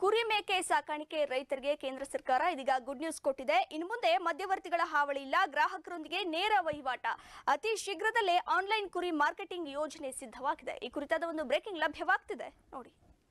ಕುರಿ ಮೇಕೆ ಸಾಕಾಣಿಕೆ ರೈತರಿಗೆ ಕೇಂದ್ರ ಸರ್ಕಾರ ಇದೀಗ ಗುಡ್ ನ್ಯೂಸ್ ಕೊಟ್ಟಿದೆ ಇನ್ನು ಮುಂದೆ ಮಧ್ಯವರ್ತಿಗಳ ಹಾವಳಿ ಇಲ್ಲ ಗ್ರಾಹಕರೊಂದಿಗೆ ನೇರ ವಹಿವಾಟ ಅತಿ ಶೀಘ್ರದಲ್ಲೇ ಆನ್ಲೈನ್ ಕುರಿ ಮಾರ್ಕೆಟಿಂಗ್ ಯೋಜನೆ ಸಿದ್ಧವಾಗಿದೆ ಈ ಕುರಿತಾದ ಒಂದು ಬ್ರೇಕಿಂಗ್ ಲಭ್ಯವಾಗ್ತಿದೆ ನೋಡಿ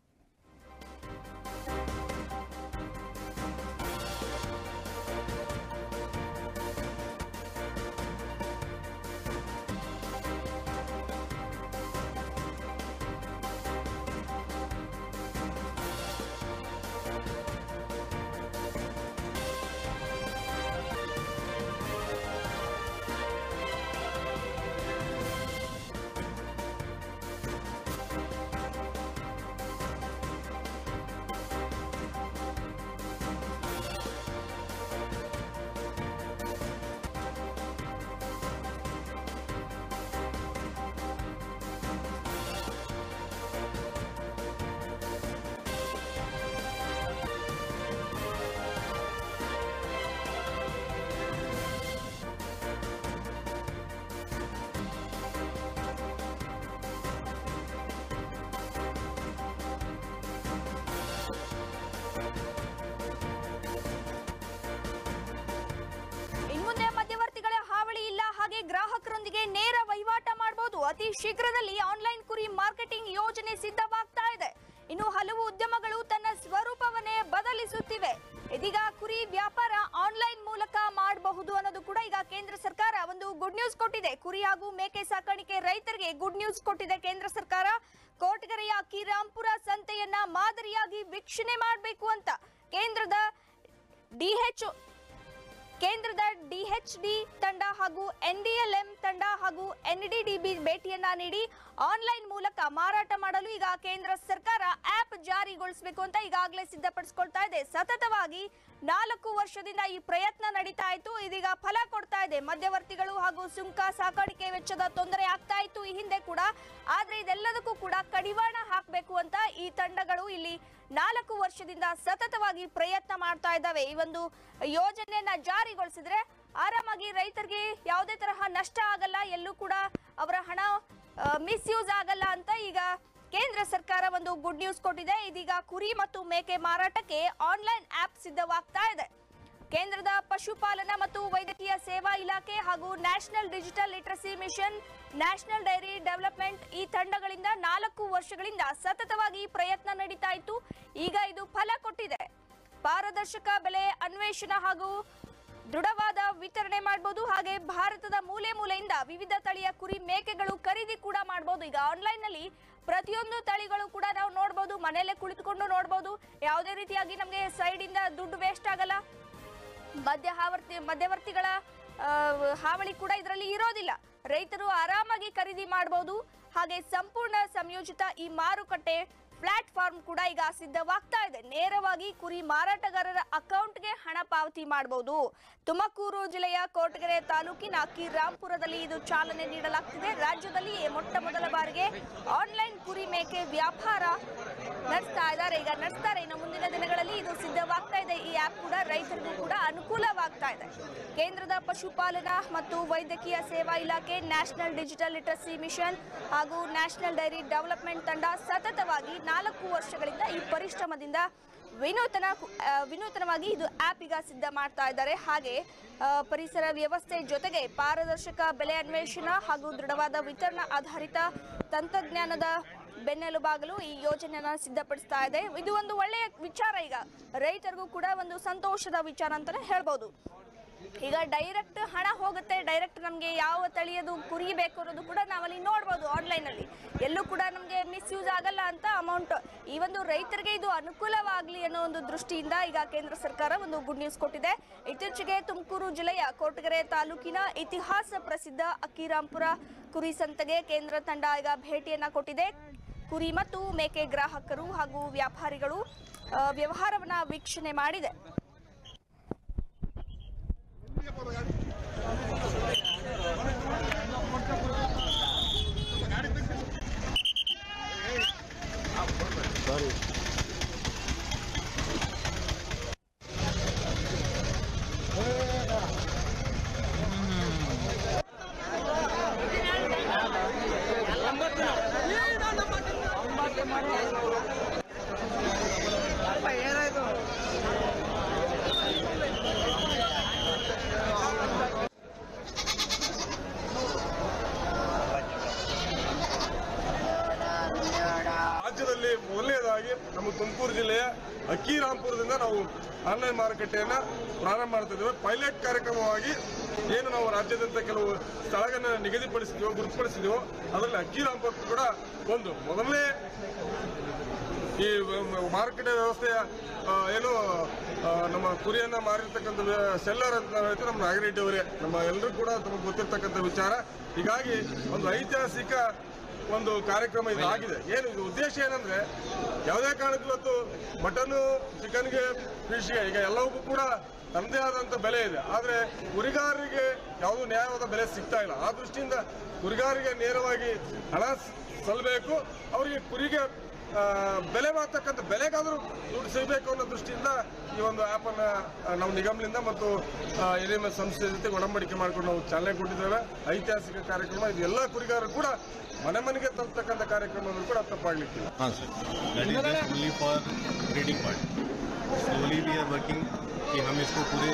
ಇನ್ನು ಮುಂದೆ ಮಧ್ಯವರ್ತಿಗಳ ಹಾವಳಿ ಇಲ್ಲ ಹಾಗೆ ಗ್ರಾಹಕರೊಂದಿಗೆ ನೇರ ವಹಿವಾಟ ಮಾಡಬಹುದು ಅತಿ ಶೀಘ್ರದಲ್ಲಿ ಆನ್ಲೈನ್ ಕುರಿ ಮಾರ್ಕೆಟಿಂಗ್ ಯೋಜನೆ ಸಿದ್ಧವಾಗ್ತಾ ಇದೆ ಇನ್ನು ಹಲವು ಉದ್ಯಮಗಳು ತನ್ನ ಸ್ವರೂಪವನ್ನೇ ಬದಲಿಸುತ್ತಿವೆ ಇದೀಗ ಕುರಿ ವ್ಯಾಪಾರ ಆನ್ಲೈನ್ ಮೂಲಕ ಮಾಡಬಹುದು ಅನ್ನೋದು ಕೂಡ ಈಗ ಕೇಂದ್ರ ಸರ್ಕಾರ ಒಂದು ಗುಡ್ ನ್ಯೂಸ್ ಕೊಟ್ಟಿದೆ ಕುರಿ ಹಾಗೂ ಮೇಕೆ ಸಾಕಾಣಿಕೆ ರೈತರಿಗೆ ಗುಡ್ ನ್ಯೂಸ್ ಕೊಟ್ಟಿದೆ ಕೇಂದ್ರ ಸರ್ಕಾರ ಕೋಟಗೆರೆಯ ಕಿರಾಂಪುರ ಸಂತೆಯನ್ನ ಮಾದರಿಯಾಗಿ ವೀಕ್ಷಣೆ ಮಾಡಬೇಕು ಅಂತ ಕೇಂದ್ರದ ಡಿಎಚ್ ಕೇಂದ್ರದ ಡಿಎಚ್ಡಿ ತಂಡ ಹಾಗೂ ಎನ್ಡಿಎಲ್ಎಂ ತಂಡ ಹಾಗೂ ಎನ್ಡಿಡಿಬಿ ಭೇಟಿಯನ್ನ ನೀಡಿ ಆನ್ಲೈನ್ ಮೂಲಕ ಮಾರಾಟ ಮಾಡಲು ಈಗ ಕೇಂದ್ರ ಸರ್ಕಾರ ಆಪ್ ಜಾರಿಗೊಳಿಸಬೇಕು ಅಂತ ಈಗಾಗಲೇ ಸಿದ್ಧಪಡಿಸಿಕೊಳ್ತಾ ಇದೆ ಸತತವಾಗಿ ನಾಲ್ಕು ವರ್ಷದಿಂದ ಈ ಪ್ರಯತ್ನ ನಡೀತಾ ಇತ್ತು ಇದೀಗ ಫಲ ಕೊಡ್ತಾ ಇದೆ ಮಧ್ಯವರ್ತಿಗಳು ಹಾಗೂ ಸುಂಕ ಸಾಕಾಣಿಕೆ ವೆಚ್ಚದ ತೊಂದರೆ ಆಗ್ತಾ ಇತ್ತು ಈ ಹಿಂದೆ ಕೂಡ ಆದ್ರೆ ಇದೆಲ್ಲದಕ್ಕೂ ಕೂಡ ಕಡಿವಾಣ ಹಾಕಬೇಕು ಅಂತ ಈ ತಂಡಗಳು ಇಲ್ಲಿ ನಾಲ್ಕು ವರ್ಷದಿಂದ ಸತತವಾಗಿ ಪ್ರಯತ್ನ ಮಾಡ್ತಾ ಇದ್ದಾವೆ ಈ ಒಂದು ಯೋಜನೆಯನ್ನ ಜಾರಿಗೊಳಿಸಿದ್ರೆ ಆರಾಮಾಗಿ ರೈತರಿಗೆ ಯಾವುದೇ ತರಹ ನಷ್ಟ ಆಗಲ್ಲ ಎಲ್ಲೂ ಕೂಡ ಅವರ ಹಣ ಮಿಸ್ಯೂಸ್ ಆಗಲ್ಲ ಅಂತ ಈಗ ಕೇಂದ್ರ ಸರ್ಕಾರ ಒಂದು ಗುಡ್ ನ್ಯೂಸ್ ಕೊಟ್ಟಿದೆ ಇದೀಗ ಕುರಿ ಮತ್ತು ಮೇಕೆ ಮಾರಾಟಕ್ಕೆ ಆನ್ಲೈನ್ ಆಪ್ ಸಿದ್ಧವಾಗ್ತಾ ಇದೆ ಕೇಂದ್ರದ ಪಶುಪಾಲನಾ ಮತ್ತು ವೈದ್ಯಕೀಯ ಸೇವಾ ಇಲಾಖೆ ಹಾಗೂ national digital literacy mission national dairy development ಈ ತಂಡಗಳಿಂದ ನಾಲ್ಕು ವರ್ಷಗಳಿಂದ ಸತತವಾಗಿ ಪ್ರಯತ್ನ ನಡೀತಾ ಇತ್ತು ಈಗ ಇದು ಫಲ ಕೊಟ್ಟಿದೆ ಪಾರದರ್ಶಕ ಬೆಲೆ ಅನ್ವೇಷಣಾ ಹಾಗೂ ದೃಢವಾದ ವಿತರಣೆ ಮಾಡಬಹುದು ಹಾಗೆ ಭಾರತದ ಮೂಲೆ ಮೂಲೆಯಿಂದ ವಿವಿಧ ತಳಿಯ ಕುರಿ ಮೇಕೆಗಳು ಖರೀದಿ ಕೂಡ ಮಾಡಬಹುದು ಈಗ ಆನ್ಲೈನ್ ನಲ್ಲಿ ಪ್ರತಿಯೊಂದು ತಳಿಗಳು ಕೂಡ ನಾವು ನೋಡಬಹುದು ಮನೆಯಲ್ಲೇ ಕುಳಿತುಕೊಂಡು ನೋಡಬಹುದು ಯಾವುದೇ ರೀತಿಯಾಗಿ ನಮಗೆ ಸೈಡ್ ಇಂದ ದುಡ್ಡು ವೇಸ್ಟ್ ಆಗಲ್ಲ ಮಧ್ಯ ಹಾವರ್ತಿ ಮಧ್ಯವರ್ತಿಗಳ ಆ, ಹಾವಳಿ ಕೂಡ ಇದರಲ್ಲಿ ಇರೋದಿಲ್ಲ ರೈತರು ಆರಾಮಾಗಿ ಖರೀದಿ ಮಾಡಬಹುದು ಹಾಗೆ ಸಂಪೂರ್ಣ ಸಂಯೋಜಿತ ಈ ಮಾರುಕಟ್ಟೆ ಪ್ಲಾಟ್ಫಾರ್ಮ್ ಕೂಡ ಈಗ ಸಿದ್ಧವಾಗ್ತಾ ಇದೆ ನೇರವಾಗಿ ಕುರಿ ಮಾರಾಟಗಾರರ ಅಕೌಂಟ್ಗೆ ಹಣ ಪಾವತಿ ಮಾಡಬಹುದು ತುಮಕೂರು ಜಿಲ್ಲೆಯ ಕೋಟಗೆರೆ ತಾಲೂಕಿನ ಕಿರಾಂಪುರದಲ್ಲಿ ಇದು ಚಾಲನೆ ನೀಡಲಾಗ್ತಿದೆ ರಾಜ್ಯದಲ್ಲಿಯೇ ಮೊಟ್ಟ ಮೊದಲ ಬಾರಿಗೆ ಆನ್ಲೈನ್ ಕುರಿ ಮೇಕೆ ವ್ಯಾಪಾರ ನಡೆಸ್ತಾ ಇದ್ದಾರೆ ಈಗ ನಡೆಸ್ತಾರೆ ಇನ್ನು ಮುಂದಿನ ದಿನಗಳಲ್ಲಿ ಇದು ಸಿದ್ಧವಾಗ್ತಾ ಇದೆ ಈ ಆಪ್ ಕೂಡ ರೈತರಿಗೂ ಕೂಡ ಅನುಕೂಲವಾಗ್ತಾ ಇದೆ ಕೇಂದ್ರದ ಪಶುಪಾಲನಾ ಮತ್ತು ವೈದ್ಯಕೀಯ ಸೇವಾ ಇಲಾಖೆ ನ್ಯಾಷನಲ್ ಡಿಜಿಟಲ್ ಲಿಟ್ರಸಿ ಮಿಷನ್ ಹಾಗೂ ನ್ಯಾಷನಲ್ ಡೈರಿ ಡೆವಲಪ್ಮೆಂಟ್ ತಂಡ ಸತತವಾಗಿ ನಾಲ್ಕು ವರ್ಷಗಳಿಂದ ಈ ಪರಿಶ್ರಮದಿಂದ ವಿನೂತನ ಆ, ವಿನೂತನವಾಗಿ ಇದು ಆಪ್ ಈಗ ಸಿದ್ಧ ಮಾಡ್ತಾ ಇದ್ದಾರೆ ಹಾಗೆ ಆ, ಪರಿಸರ ವ್ಯವಸ್ಥೆ ಜೊತೆಗೆ ಪಾರದರ್ಶಕ ಬೆಲೆ ಅನ್ವೇಷಣಾ ಹಾಗೂ ದೃಢವಾದ ವಿತರಣಾ ಆಧಾರಿತ ತಂತ್ರಜ್ಞಾನದ ಬೆನ್ನೆಲುಬಾಗಲು ಈ ಯೋಜನೆಯನ್ನ ಸಿದ್ಧಪಡಿಸ್ತಾ ಇದೆ ಇದು ಒಂದು ಒಳ್ಳೆಯ ವಿಚಾರ ಈಗ ರೈತರಿಗೂ ಕೂಡ ಒಂದು ಸಂತೋಷದ ವಿಚಾರ ಅಂತಾನೆ ಹೇಳ್ಬೋದು ಈಗ ಡೈರೆಕ್ಟ್ ಹಣ ಹೋಗುತ್ತೆ ಡೈರೆಕ್ಟ್ ನಮಗೆ ಯಾವ ತಳಿಯದು ಕುರಿ ಬೇಕು ಅನ್ನೋದು ಕೂಡ ನಾವಲ್ಲಿ ನೋಡ್ಬೋದು ಆನ್ಲೈನಲ್ಲಿ ಎಲ್ಲೂ ಕೂಡ ನಮಗೆ ಮಿಸ್ಯೂಸ್ ಆಗಲ್ಲ ಅಂತ ಅಮೌಂಟ್ ಈ ಒಂದು ರೈತರಿಗೆ ಇದು ಅನುಕೂಲವಾಗಲಿ ಅನ್ನೋ ಒಂದು ದೃಷ್ಟಿಯಿಂದ ಈಗ ಕೇಂದ್ರ ಸರ್ಕಾರ ಒಂದು ಗುಡ್ ನ್ಯೂಸ್ ಕೊಟ್ಟಿದೆ ಇತ್ತೀಚೆಗೆ ತುಮಕೂರು ಜಿಲ್ಲೆಯ ಕೋಟಗೆರೆ ತಾಲೂಕಿನ ಇತಿಹಾಸ ಪ್ರಸಿದ್ಧ ಅಕ್ಕಿರಾಂಪುರ ಕುರಿ ಸಂತೆಗೆ ಕೇಂದ್ರ ತಂಡ ಈಗ ಭೇಟಿಯನ್ನ ಕೊಟ್ಟಿದೆ ಕುರಿ ಮತ್ತು ಮೇಕೆ ಗ್ರಾಹಕರು ಹಾಗೂ ವ್ಯಾಪಾರಿಗಳು ಆ, ವ್ಯವಹಾರವನ್ನ ವೀಕ್ಷಣೆ ಮಾಡಿದೆ ಏ ತುಮಕೂರು ಜಿಲ್ಲೆಯ ಅಕ್ಕಿರಾಂಪುರದಿಂದ ನಾವು ಆನ್ಲೈನ್ ಮಾರುಕಟ್ಟೆಯನ್ನ ಪ್ರಾರಂಭ ಮಾಡ್ತಿದ್ದೇವೆ ಪೈಲಟ್ ಕಾರ್ಯಕ್ರಮವಾಗಿ ಏನು ನಾವು ರಾಜ್ಯಾದ್ಯಂತ ಕೆಲವು ಸ್ಥಳಗಳನ್ನ ನಿಗದಿಪಡಿಸಿದೀವೋ ಗುರುತುಪಡಿಸಿದೀವೋ ಅದರಲ್ಲಿ ಅಕ್ಕಿರಾಂಪುರ ಕೂಡ ಒಂದು ಮೊದಲನೇ ಈ ವ- ಮಾರುಕಟ್ಟೆ ವ್ಯವಸ್ಥೆಯ ಆ, ಏನು ಆ, ನಮ್ಮ ಕುರಿಯನ್ನ ಮಾರಿರ್ತಕ್ಕಂಥ ಸೆಲ್ಲರ್ ಅಂತ ನಾವು ಹೇಳ್ತೀವಿ ನಮ್ಮ ನಾಗರೆಡ್ಡಿ ಅವರೇ ನಮ್ಮ ಎಲ್ಲರೂ ಕೂಡ ತಮಗೆ ಗೊತ್ತಿರ್ತಕ್ಕಂಥ ವಿಚಾರ ಹೀಗಾಗಿ ಒಂದು ಐತಿಹಾಸಿಕ ಒಂದು ಕಾರ್ಯಕ್ರಮ ಇದು ಆಗಿದೆ ಏನು ಇದು ಉದ್ದೇಶ ಏನಂದ್ರೆ ಯಾವುದೇ ಕಾರಣಕ್ಕೂ ಇವತ್ತು ಮಟನ್ನು ಚಿಕನ್ಗೆ ಫಿಶ್ಗೆ ಈಗ ಎಲ್ಲವಕ್ಕೂ ಕೂಡ ತನ್ನದೇ ಆದಂಥ ಬೆಲೆ ಇದೆ ಆದರೆ ಕುರಿಗಾರರಿಗೆ ಯಾವುದೂ ನ್ಯಾಯವಾದ ಬೆಲೆ ಸಿಗ್ತಾ ಇಲ್ಲ ಆ ದೃಷ್ಟಿಯಿಂದ ಕುರಿಗಾರರಿಗೆ ನೇರವಾಗಿ ಹಣ ಸಲ್ಲಬೇಕು ಅವರಿಗೆ ಕುರಿಗೆ ಆ, ಬೆಲೆ ಮಾಡ್ತಕ್ಕಂಥ ಬೆಲೆಗಾದರೂ ದುಡ್ಡು ಸಿಗಬೇಕು ಅನ್ನೋ ದೃಷ್ಟಿಯಿಂದ ಈ ಒಂದು ಆ್ಯಪನ್ನು ನಾವು ನಿಗಮದಿಂದ ಮತ್ತು ಎನ್ ಎಮ್ ಎಸ್ ಸಂಸ್ಥೆ ಜೊತೆ ಒಡಂಬಡಿಕೆ ಮಾಡಿಕೊಂಡು ನಾವು ಚಾಲನೆ ಕೊಟ್ಟಿದ್ದೇವೆ ಐತಿಹಾಸಿಕ ಕಾರ್ಯಕ್ರಮ ಇದು ಎಲ್ಲ ಕುರಿಗಾರರು ಕೂಡ ಮನೆ ಮನೆಗೆ ತಲುಪ್ತಕ್ಕಂಥ ಕಾರ್ಯಕ್ರಮ ಅಂದ್ರೂ ಕೂಡ ತಪ್ಪಾಗ್ಲಿಕ್ಕಿಲ್ಲ हाँ sir that is just only for breeding part slowly we are working कि हम इसको पूरे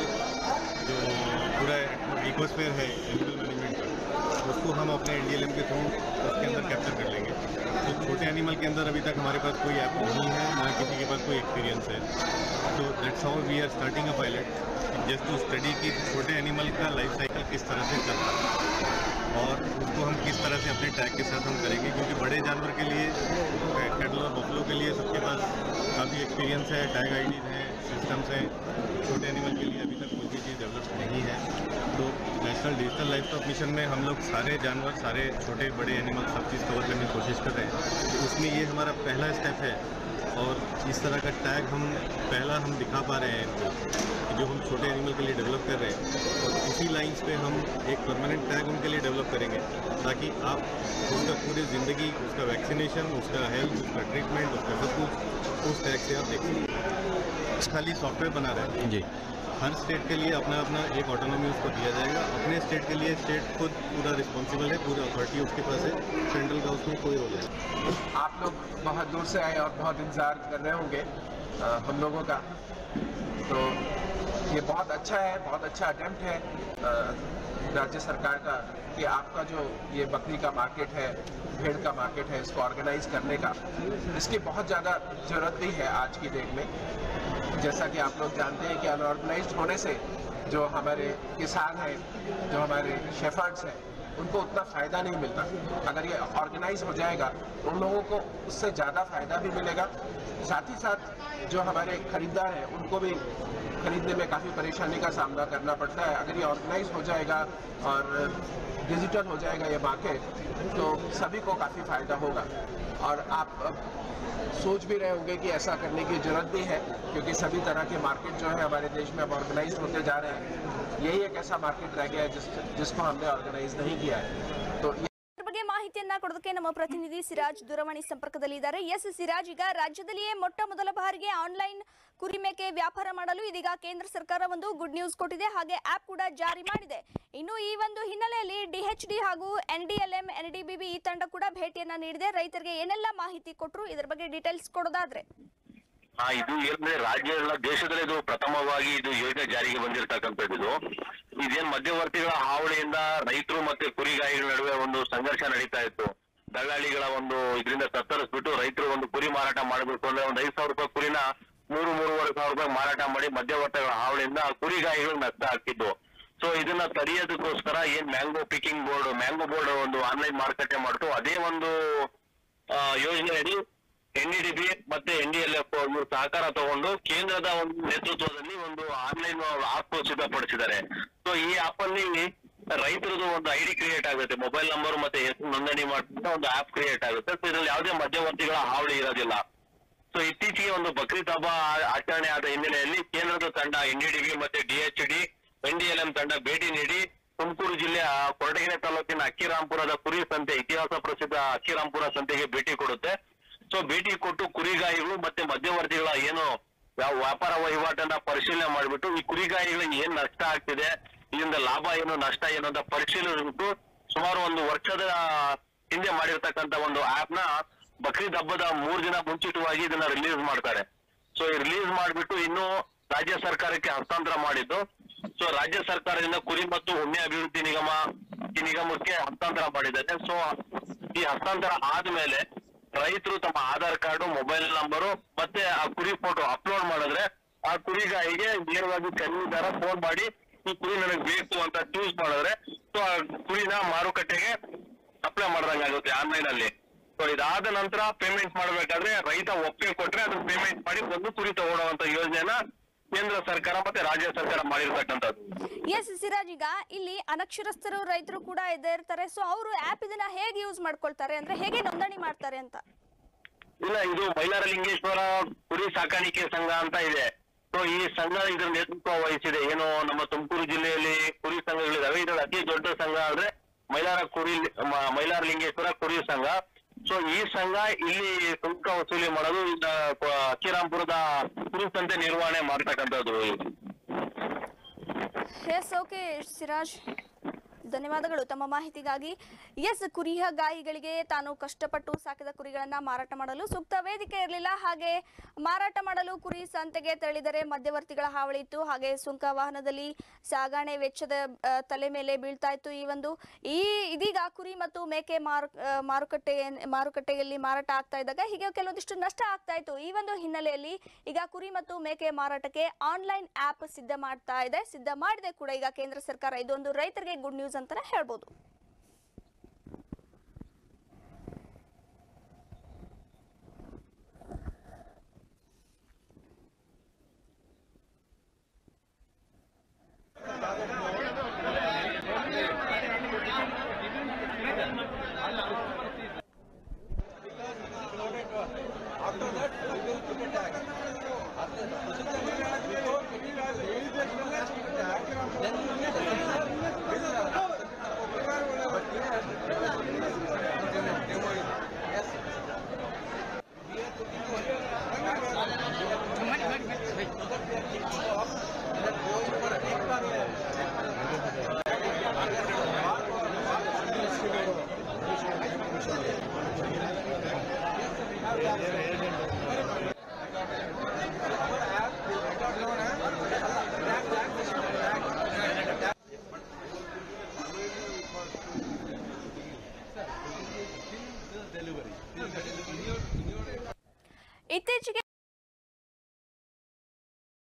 जो पूरा इकोस्फेयर है एनिमल मैनेजमेंट का उसको हम अपने एन के थ्रू उसके अंदर कैप्चर कर लेंगे तो छोटे एनिमल के अंदर अभी तक हमारे पास कोई ऐप नहीं है ना किसी के पास कोई एक्सपीरियंस है तो that's how we are starting a pilot just to study कि छोटे एनिमल का लाइफ साइकिल किस तरह से चलता है और उसको हम किस तरह से अपने टैग के साथ हम करेंगे क्योंकि बड़े जानवर के लिए कैटल और बफलो के लिए सबके पास काफ़ी एक्सपीरियंस है टैग आई है सिस्टम्स हैं छोटे एनिमल के लिए अभी तक कोई भी चीज़ डेवलप नहीं है तो national digital livestock mission में हम लोग सारे जानवर सारे छोटे बड़े एनिमल सब चीज़ कवर करने की कोशिश कर रहे हैं तो उसमें ये हमारा पहला स्टेप है और इस तरह का टैग हम पहला हम दिखा पा रहे हैं इनको कि जो हम छोटे एनिमल के लिए डेवलप कर रहे हैं और उसी लाइंस पे हम एक परमानेंट टैग उनके लिए डेवलप करेंगे ताकि आप उसका पूरी ज़िंदगी उसका वैक्सीनेशन उसका हेल्थ उसका ट्रीटमेंट उसका सब कुछ उस टैग से आप देख सकें खाली सॉफ्टवेयर बना रहे हैं जी हर स्टेट के लिए अपना अपना एक ऑटोनॉमी उसको दिया जाएगा अपने स्टेट के लिए स्टेट खुद पूरा रिस्पॉन्सिबल है पूरी अथॉरिटी उसके पास है सेंट्रल का उसमें कोई रोल नहीं आप लोग बहुत दूर से आए और बहुत इंतज़ार कर रहे होंगे अ, हम लोगों का तो ये बहुत अच्छा है बहुत अच्छा अटेम्प्ट है अ, राज्य सरकार का कि आपका जो ये बकरी का मार्केट है भेड़ का मार्केट है इसको ऑर्गेनाइज करने का इसकी बहुत ज़्यादा ज़रूरत भी है आज की डेट में जैसा कि आप लोग जानते हैं कि अनऑर्गेनाइज होने से जो हमारे किसान हैं जो हमारे शेफर्ड्स हैं उनको उतना फ़ायदा नहीं मिलता अगर ये ऑर्गेनाइज हो जाएगा तो उन लोगों को उससे ज़्यादा फ़ायदा भी मिलेगा साथ ही साथ जो हमारे खरीदार हैं उनको भी खरीदने में काफ़ी परेशानी का सामना करना पड़ता है अगर ये ऑर्गेनाइज हो जाएगा और डिजिटल हो जाएगा ये मार्केट तो सभी को काफ़ी फ़ायदा होगा और आप अब सोच भी रहे होंगे कि ऐसा करने की जरूरत भी है क्योंकि सभी तरह के मार्केट जो है हमारे देश में अब ऑर्गेनाइज होते जा रहे हैं यही एक ऐसा मार्केट रह गया है जिस जिसको हमने ऑर्गेनाइज नहीं किया है तो ಇದ್ರ ಬಗ್ಗೆ ಮಾಹಿತಿಯನ್ನ ಕೊಡೋದಕ್ಕೆ ನಮ್ಮ ಪ್ರತಿನಿಧಿ ಸಿರಾಜ್ ದೂರವಾಣಿ ಸಂಪರ್ಕದಲ್ಲಿ ಇದ್ದಾರೆ ಎಸ್ ಸಿರಾಜ್ ಈಗ ರಾಜ್ಯದಲ್ಲಿಯೇ ಮೊಟ್ಟ ಮೊದಲ ಬಾರಿಗೆ ಆನ್ಲೈನ್ ಕುರಿ ಮೇಕೆ ವ್ಯಾಪಾರ ಮಾಡಲು ಇದೀಗ ಕೇಂದ್ರ ಸರ್ಕಾರ ಒಂದು ಗುಡ್ ನ್ಯೂಸ್ ಕೊಟ್ಟಿದೆ ಹಾಗೆ ಆಪ್ ಕೂಡ ಜಾರಿ ಮಾಡಿದೆ ಇನ್ನು ಈ ಒಂದು ಹಿನ್ನೆಲೆಯಲ್ಲಿ ಡಿಎಚ್ಡಿ ಹಾಗೂ N D L M N D B ಈ ತಂಡ ಕೂಡ ಭೇಟಿಯನ್ನ ನೀಡಿದೆ ರೈತರಿಗೆ ಏನೆಲ್ಲ ಮಾಹಿತಿ ಕೊಟ್ಟರು ಇದ್ರ ಬಗ್ಗೆ ಡೀಟೇಲ್ಸ್ ಕೊಡೋದಾದ್ರೆ ಹಾ ಇದು ಏನಂದ್ರೆ ರಾಜ್ಯ ಎಲ್ಲ ದೇಶದಲ್ಲೇ ಇದು ಪ್ರಥಮವಾಗಿ ಇದು ಯೋಜನೆ ಜಾರಿಗೆ ಬಂದಿರತಕ್ಕಂಥದ್ದು ಇದು ಇದೇನ್ ಮಧ್ಯವರ್ತಿಗಳ ಹಾವಳಿಯಿಂದ ರೈತರು ಮತ್ತೆ ಕುರಿಗಾಯಿಗಳ ನಡುವೆ ಒಂದು ಸಂಘರ್ಷ ನಡೀತಾ ಇತ್ತು ದಳ್ಳಾಳಿಗಳ ಒಂದು ಇದರಿಂದ ತತ್ತರಿಸ್ಬಿಟ್ಟು ರೈತರು ಒಂದು ಕುರಿ ಮಾರಾಟ ಮಾಡಬೇಕು ಅಂದ್ರೆ ಒಂದು ಐದು ಸಾವಿರ ರೂಪಾಯಿ ಕುರಿನ ಮೂರು ಮೂರುವರೆ ಸಾವಿರ ರೂಪಾಯಿ ಮಾರಾಟ ಮಾಡಿ ಮಧ್ಯವರ್ತಿಗಳ ಹಾವಳಿಯಿಂದ ಕುರಿಗಾಯಿಗಳು ನಷ್ಟ ಆಗ್ತಿದ್ವು ಸೊ ಇದನ್ನ ತಡೆಯೋದಕ್ಕೋಸ್ಕರ ಏನ್ mango picking board mango board ಒಂದು ಆನ್ಲೈನ್ ಮಾರುಕಟ್ಟೆ ಮಾಡ್ತು ಅದೇ ಒಂದು ಆ, ಯೋಜನೆಯಡಿ ಎನ್ ಡಿ ಬಿ ಮತ್ತೆ ಎನ್ ಡಿ ಎಲ್ ಎಫ್ ಇವರು ಸಹಕಾರ ತಗೊಂಡು ಕೇಂದ್ರದ ಒಂದು ನೇತೃತ್ವದಲ್ಲಿ ಒಂದು ಆನ್ಲೈನ್ ಆಪ್ ಸಿದ್ಧಪಡಿಸಿದ್ದಾರೆ ಸೊ ಈ ಆಪ್ ಅಲ್ಲಿ ರೈತರದು ಒಂದು ಐಡಿ ಕ್ರಿಯೇಟ್ ಆಗುತ್ತೆ ಮೊಬೈಲ್ ನಂಬರ್ ಮತ್ತೆ ಹೆಸರು ನೋಂದಣಿ ಮಾಡಿದ ಒಂದು ಆಪ್ ಕ್ರಿಯೇಟ್ ಆಗುತ್ತೆ ಸೊ ಇದ್ರಲ್ಲಿ ಯಾವುದೇ ಮಧ್ಯವರ್ತಿಗಳ ಹಾವಳಿ ಇರೋದಿಲ್ಲ ಸೊ ಇತ್ತೀಚೆಗೆ ಒಂದು ಬಕ್ರೀದ್ ಹಬ್ಬ ಆ- ಆಚರಣೆ ಆದ ಹಿನ್ನೆಲೆಯಲ್ಲಿ ಕೇಂದ್ರದ ತಂಡ ಎನ್ ಡಿ ಬಿ ಮತ್ತೆ DH D N D L M ತಂಡ ಭೇಟಿ ನೀಡಿ ತುಮಕೂರು ಜಿಲ್ಲೆಯ ಕೊರಟಗೆರೆ ತಾಲೂಕಿನ ಅಕ್ಕಿರಾಂಪುರದ ಕುರಿ ಸಂತೆ ಇತಿಹಾಸ ಪ್ರಸಿದ್ಧ ಅಕ್ಕಿರಾಂಪುರ ಸಂತೆಗೆ ಭೇಟಿ ಕೊಡುತ್ತೆ ಸೊ ಭೇಟಿ ಕೊಟ್ಟು ಕುರಿಗಾಯಿಗಳು ಮತ್ತೆ ಮಧ್ಯವರ್ತಿಗಳ ಏನು ಯಾವ ವ್ಯಾಪಾರ ವಹಿವಾಟನ್ನ ಪರಿಶೀಲನೆ ಮಾಡಿಬಿಟ್ಟು ಈ ಕುರಿಗಾಯಿಗಳಿಗೆ ಏನ್ ನಷ್ಟ ಆಗ್ತಿದೆ ಇದರಿಂದ ಲಾಭ ಏನು ನಷ್ಟ ಏನು ಅಂತ ಪರಿಶೀಲಿಸ್ಬಿಟ್ಟು ಸುಮಾರು ಒಂದು ವರ್ಷದ ಹಿಂದೆ ಮಾಡಿರ್ತಕ್ಕಂತ ಒಂದು ಆಪ್ ನ ಬಕ್ರೀದ್ ಹಬ್ಬದ ಮೂರ್ ದಿನ ಮುಂಚಿತವಾಗಿ ಇದನ್ನ ರಿಲೀಸ್ ಮಾಡ್ತಾರೆ ಸೊ ರಿಲೀಸ್ ಮಾಡ್ಬಿಟ್ಟು ಇನ್ನು ರಾಜ್ಯ ಸರ್ಕಾರಕ್ಕೆ ಹಸ್ತಾಂತರ ಮಾಡಿದ್ದು ಸೊ ರಾಜ್ಯ ಸರ್ಕಾರದಿಂದ ಕುರಿ ಮತ್ತು ಉಣ್ಣೆ ಅಭಿವೃದ್ಧಿ ನಿಗಮ ಈ ನಿಗಮಕ್ಕೆ ಹಸ್ತಾಂತರ ಮಾಡಿದ್ದಾರೆ ಸೊ ಈ ಹಸ್ತಾಂತರ ಆದ್ಮೇಲೆ ರೈತರು ತಮ್ಮ ಆಧಾರ್ ಕಾರ್ಡು ಮೊಬೈಲ್ ನಂಬರು ಮತ್ತೆ ಆ ಕುರಿ ಫೋಟೋ ಅಪ್ಲೋಡ್ ಮಾಡಿದ್ರೆ ಆ ಕುರಿಗಾಯಿಗೆ ನೇರವಾಗಿ ಖರೀದಿದಾರ ಫೋನ್ ಮಾಡಿ ಈ ಕುರಿ ನನಗೆ ಬೇಕು ಅಂತ ಚೂಸ್ ಮಾಡಿದ್ರೆ ಸೊ ಆ ಕುರಿನ ಮಾರುಕಟ್ಟೆಗೆ ಅಪ್ಲೈ ಮಾಡ್ದಂಗೆ ಆಗುತ್ತೆ ಆನ್ಲೈನ್ ಅಲ್ಲಿ ಸೊ ಇದಾದ ನಂತರ ಪೇಮೆಂಟ್ ಮಾಡ್ಬೇಕಾದ್ರೆ ರೈತ ಒಪ್ಪಿಗೆ ಕೊಟ್ರೆ ಅದನ್ನ ಪೇಮೆಂಟ್ ಮಾಡಿ ಒಂದು ಕುರಿ ತಗೊಳ್ಳುವಂತ ಯೋಜನೆನ ಕೇಂದ್ರ ಸರ್ಕಾರ ಮತ್ತೆ ರಾಜ್ಯ ಸರ್ಕಾರ ಮಾಡಿರ್ತಕ್ಕಂಥದ್ದು ಎಸ್ ಸಿರಾಜ್ ಈಗ ಇಲ್ಲಿ ಅನಕ್ಷರಸ್ಥರು ರೈತರು ಕೂಡ ಇದ್ದೇ ಇರ್ತಾರೆ ಸೊ ಅವರು ಆಪ್ ಇದನ್ನ ಹೇಗೆ ಯೂಸ್ ಮಾಡ್ಕೊಳ್ತಾರೆ ಅಂದ್ರೆ ಹೇಗೆ ನೋಂದಣಿ ಮಾಡ್ತಾರೆ ಅಂತ ಇಲ್ಲ ಇದು ಮೈಲಾರ ಲಿಂಗೇಶ್ವರ ಕುರಿ ಸಾಕಾಣಿಕೆ ಸಂಘ ಅಂತ ಇದೆ ಸೊ ಈ ಸಂಘ ಇದ್ರ ನೇತೃತ್ವ ವಹಿಸಿದೆ ಏನು ನಮ್ಮ ತುಮಕೂರು ಜಿಲ್ಲೆಯಲ್ಲಿ ಕುರಿ ಸಂಘಗಳಿದಾವೆ ಇದ್ರಲ್ಲಿ ಅತಿ ದೊಡ್ಡ ಸಂಘ ಅಂದ್ರೆ ಮೈಲಾರ ಕುರಿ ಮ- ಮೈಲಾರ ಲಿಂಗೇಶ್ವರ ಕುರಿ ಸಂಘ ಸೊ ಈ ಸಂಘ ಇಲ್ಲಿ ಸುಂಕ ವಸೂಲಿ ಮಾಡೋದು ಈಗ ಕ- ಅಕ್ಕಿರಾಂಪುರದ ಕುರಿ ಸಂತೆ ನಿರ್ವಹಣೆ ಮಾಡ್ತಕ್ಕಂಥದ್ದು ಎಸ್ ಓಕೆ ಸಿರಾಜ್ ಧನ್ಯವಾದಗಳು ತಮ್ಮ ಮಾಹಿತಿಗಾಗಿ ಎಸ್ ಕುರಿಯ ಗಾಯಿಗಳಿಗೆ ತಾನು ಕಷ್ಟಪಟ್ಟು ಸಾಕಿದ ಕುರಿಗಳನ್ನ ಮಾರಾಟ ಮಾಡಲು ಸೂಕ್ತ ವೇದಿಕೆ ಇರಲಿಲ್ಲ ಹಾಗೆ ಮಾರಾಟ ಮಾಡಲು ಕುರಿ ಸಂತೆಗೆ ತೆರಳಿದರೆ ಮಧ್ಯವರ್ತಿಗಳ ಹಾವಳಿ ಇತ್ತು ಹಾಗೆ ಸುಂಕ ವಾಹನದಲ್ಲಿ ಸಾಗಣೆ ವೆಚ್ಚದ ಆ, ತಲೆ ಮೇಲೆ ಬೀಳ್ತಾ ಇತ್ತು ಈ ಒಂದು ಈ ಇದೀಗ ಕುರಿ ಮತ್ತು ಮೇಕೆ ಮಾರು ಆ, ಮಾರುಕಟ್ಟೆ ಮಾರುಕಟ್ಟೆಯಲ್ಲಿ ಮಾರಾಟ ಆಗ್ತಾ ಇದ್ದಾಗ ಹೀಗೆ ಕೆಲವೊಂದಿಷ್ಟು ನಷ್ಟ ಆಗ್ತಾ ಇತ್ತು ಈ ಒಂದು ಹಿನ್ನೆಲೆಯಲ್ಲಿ ಈಗ ಕುರಿ ಮತ್ತು ಮೇಕೆ ಮಾರಾಟಕ್ಕೆ ಆನ್ಲೈನ್ ಆಪ್ ಸಿದ್ಧ ಮಾಡ್ತಾ ಇದೆ ಸಿದ್ಧ ಮಾಡಿದೆ ಕೂಡ ಈಗ ಕೇಂದ್ರ ಸರ್ಕಾರ ಇದೊಂದು ರೈತರಿಗೆ ಗುಡ್ ನ್ಯೂಸ್ ಅಂತಾನೆ ಹೇಳ್ಬೋದು ಇತ್ತೀಚೆಗೆ